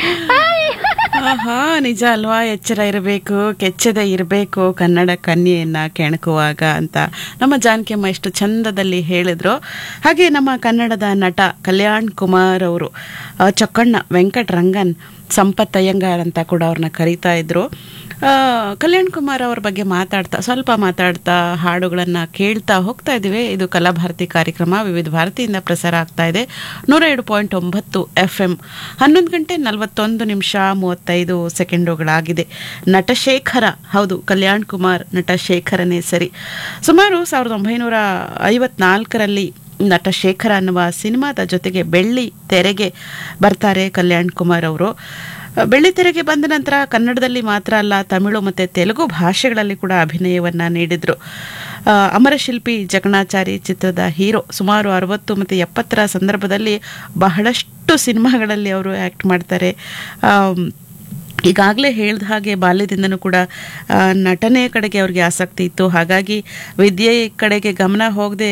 ಆಹಾ ನಿಜ ಅಲ್ವಾ ಎಚ್ಚರ ಇರಬೇಕು ಕೆಚ್ಚದೆ ಇರಬೇಕು ಕನ್ನಡ ಕನ್ಯೆಯನ್ನ ಕೆಣಕುವಾಗ ಅಂತ ನಮ್ಮ ಜಾನಕಿಯಮ್ಮ ಎಷ್ಟು ಚಂದದಲ್ಲಿ ಹೇಳಿದ್ರು ಹಾಗೆ ನಮ್ಮ ಕನ್ನಡದ ನಟ ಕಲ್ಯಾಣ್ ಕುಮಾರ್ ಅವರು ಆ, ಚೊಕ್ಕಣ್ಣ ವೆಂಕಟ್ ರಂಗನ್ ಸಂಪತ್ ಅಯ್ಯಂಗಾರ್ ಅಂತ ಕೂಡ ಅವ್ರನ್ನ ಕರೀತಾ ಇದ್ರು ಆ, ಕಲ್ಯಾಣ್ ಕುಮಾರ್ ಅವ್ರ ಬಗ್ಗೆ ಮಾತಾಡ್ತಾ ಸ್ವಲ್ಪ ಮಾತಾಡ್ತಾ ಹಾಡುಗಳನ್ನ ಕೇಳ್ತಾ ಹೋಗ್ತಾ ಇದ್ದೀವಿ ಇದು ಕಲಾಭಾರತಿ ಕಾರ್ಯಕ್ರಮ ವಿವಿಧ ಭಾರತಿಯಿಂದ ಪ್ರಸಾರ ಆಗ್ತಾ ಇದೆ ನೂರ ಎರಡು ಪಾಯಿಂಟ್ ಒಂಬತ್ತು ಎಫ್ ಎಂ ಹನ್ನೊಂದು ಗಂಟೆ ನಲವತ್ತೊಂದು ನಿಮಿಷ ಮೂವತ್ತೈದು ಸೆಕೆಂಡುಗಳಾಗಿದೆ ನಟಶೇಖರ ಹೌದು ಕಲ್ಯಾಣ್ ಕುಮಾರ್ ನಟಶೇಖರನೇ ಸರಿ ಸುಮಾರು ಸಾವಿರದ ಒಂಬೈನೂರ ಐವತ್ನಾಲ್ಕರಲ್ಲಿ ನಟಶೇಖರ ಅನ್ನುವ ಸಿನಿಮಾದ ಜೊತೆಗೆ ಬೆಳ್ಳಿ ತೆರೆಗೆ ಬರ್ತಾರೆ ಕಲ್ಯಾಣ್ ಕುಮಾರ್ ಅವರು ಬೆಳ್ಳಿ ತೆರೆಗೆ ಬಂದ ನಂತರ ಕನ್ನಡದಲ್ಲಿ ಮಾತ್ರ ಅಲ್ಲ ತಮಿಳು ಮತ್ತು ತೆಲುಗು ಭಾಷೆಗಳಲ್ಲಿ ಕೂಡ ಅಭಿನಯವನ್ನು ನೀಡಿದರು ಆ, ಅಮರಶಿಲ್ಪಿ ಜಗಣಾಚಾರಿ ಚಿತ್ರದ ಹೀರೋ ಸುಮಾರು ಅರವತ್ತು ಮತ್ತು ಎಪ್ಪತ್ತರ ಸಂದರ್ಭದಲ್ಲಿ ಬಹಳಷ್ಟು ಸಿನಿಮಾಗಳಲ್ಲಿ ಅವರು ಆ್ಯಕ್ಟ್ ಮಾಡ್ತಾರೆ ಆಮ್, ಈಗಾಗಲೇ ಹೇಳಿದ ಹಾಗೆ ಬಾಲ್ಯದಿಂದನೂ ಕೂಡ ಆ, ನಟನೆ ಕಡೆಗೆ ಅವ್ರಿಗೆ ಆಸಕ್ತಿ ಇತ್ತು ಹಾಗಾಗಿ ವಿದ್ಯೆ ಕಡೆಗೆ ಗಮನ ಹೋಗದೆ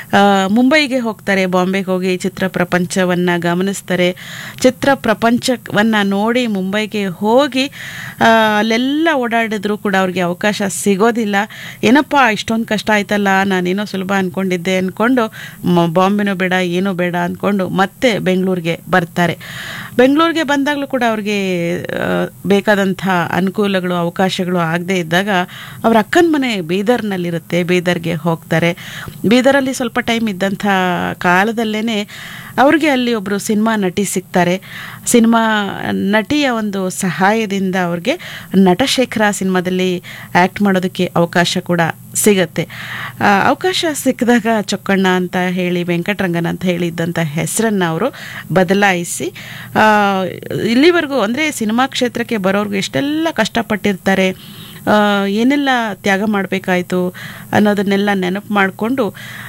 ಮುಂಬೈಗೆ ಹೋಗ್ತಾರೆ ಬಾಂಬೆಗೆ ಹೋಗಿ ಚಿತ್ರ ಪ್ರಪಂಚವನ್ನು ಗಮನಿಸ್ತಾರೆ ಚಿತ್ರ ಪ್ರಪಂಚವನ್ನು ನೋಡಿ ಮುಂಬೈಗೆ ಹೋಗಿ ಆ, ಅಲ್ಲೆಲ್ಲ ಓಡಾಡಿದ್ರು ಕೂಡ ಅವ್ರಿಗೆ ಅವಕಾಶ ಸಿಗೋದಿಲ್ಲ ಏನಪ್ಪ ಇಷ್ಟೊಂದು ಕಷ್ಟ ಆಯ್ತಲ್ಲ ನಾನೇನೋ ಸುಲಭ ಅಂದ್ಕೊಂಡಿದ್ದೆ ಅಂದ್ಕೊಂಡು ಮ- ಬಾಂಬೆನೂ ಬೇಡ ಏನೂ ಬೇಡ ಅಂದ್ಕೊಂಡು ಮತ್ತೆ ಬೆಂಗಳೂರಿಗೆ ಬರ್ತಾರೆ ಬೆಂಗಳೂರಿಗೆ ಬಂದಾಗಲೂ ಕೂಡ ಅವ್ರಿಗೆ ಆ, ಬೇಕಾದಂಥ ಅನುಕೂಲಗಳು ಅವಕಾಶಗಳು ಆಗದೇ ಇದ್ದಾಗ ಅವ್ರ ಅಕ್ಕನ ಮನೆ ಬೀದರ್ನಲ್ಲಿರುತ್ತೆ ಬೀದರ್ಗೆ ಹೋಗ್ತಾರೆ ಬೀದರಲ್ಲಿ ಸ್ವಲ್ಪ ಟೈಮ್ ಇದ್ದಂಥ ಕಾಲದಲ್ಲೇ ಅವ್ರಿಗೆ ಅಲ್ಲಿ ಒಬ್ಬರು ಸಿನಿಮಾ ನಟಿ ಸಿಗ್ತಾರೆ ಸಿನಿಮಾ ನಟಿಯ ಒಂದು ಸಹಾಯದಿಂದ ಅವ್ರಿಗೆ ನಟಶೇಖರ ಸಿನಿಮಾದಲ್ಲಿ ಆ್ಯಕ್ಟ್ ಮಾಡೋದಕ್ಕೆ ಅವಕಾಶ ಕೂಡ ಸಿಗತ್ತೆ ಆ, ಅವಕಾಶ ಸಿಕ್ಕಿದಾಗ ಚೊಕ್ಕಣ್ಣ ಅಂತ ಹೇಳಿ ವೆಂಕಟರಂಗನ್ ಅಂತ ಹೇಳಿ ಇದ್ದಂಥ ಹೆಸರನ್ನು ಅವರು ಬದಲಾಯಿಸಿ ಆ, ಇಲ್ಲಿವರೆಗೂ ಅಂದರೆ ಸಿನಿಮಾ ಕ್ಷೇತ್ರಕ್ಕೆ ಬರೋರ್ಗು ಎಷ್ಟೆಲ್ಲ ಕಷ್ಟಪಟ್ಟಿರ್ತಾರೆ ಆ, ಏನೆಲ್ಲ ತ್ಯಾಗ ಮಾಡಬೇಕಾಯ್ತು ಅನ್ನೋದನ್ನೆಲ್ಲ ನೆನಪು ಮಾಡಿಕೊಂಡು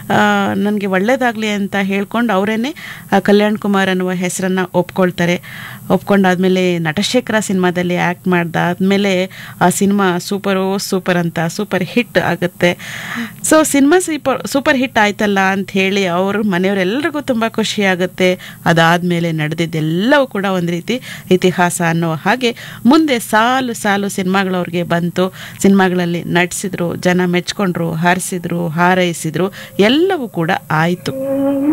ನನಗೆ ಒಳ್ಳೇದಾಗಲಿ ಅಂತ ಹೇಳ್ಕೊಂಡು ಅವರೇನೆ ಕಲ್ಯಾಣ್ ಕುಮಾರ್ ಅನ್ನುವ ಹೆಸರನ್ನು ಒಪ್ಕೊಳ್ತಾರೆ ಒಪ್ಕೊಂಡಾದ್ಮೇಲೆ ನಟಶೇಖರ ಸಿನಿಮಾದಲ್ಲಿ ಆ್ಯಕ್ಟ್ ಮಾಡ್ದಾದ್ಮೇಲೆ ಆ ಸಿನಿಮಾ ಸೂಪರು ಸೂಪರ್ ಅಂತ ಸೂಪರ್ ಹಿಟ್ ಆಗುತ್ತೆ so cinema super super hit ಆಯ್ತಲ್ಲ ಅಂತ ಹೇಳಿ ಅವ್ರ ಮನೆಯವರೆಲ್ಲರಿಗೂ ತುಂಬ ಖುಷಿ ಆಗುತ್ತೆ ಅದಾದಮೇಲೆ ನಡೆದಿದ್ದೆಲ್ಲವೂ ಕೂಡ ಒಂದು ರೀತಿ ಇತಿಹಾಸ ಅನ್ನೋ ಹಾಗೆ ಮುಂದೆ ಸಾಲು ಸಾಲು ಸಿನಿಮಾಗಳು ಅವ್ರಿಗೆ ಬಂತು ಸಿನಿಮಾಗಳಲ್ಲಿ ನಟಿಸಿದ್ರು ಜನ ಮೆಚ್ಕೊಂಡ್ರು ಹಾರಿಸಿದ್ರು ಹಾರೈಸಿದ್ರು ಎಲ್ಲವೂ ಕೂಡ ಆಯಿತು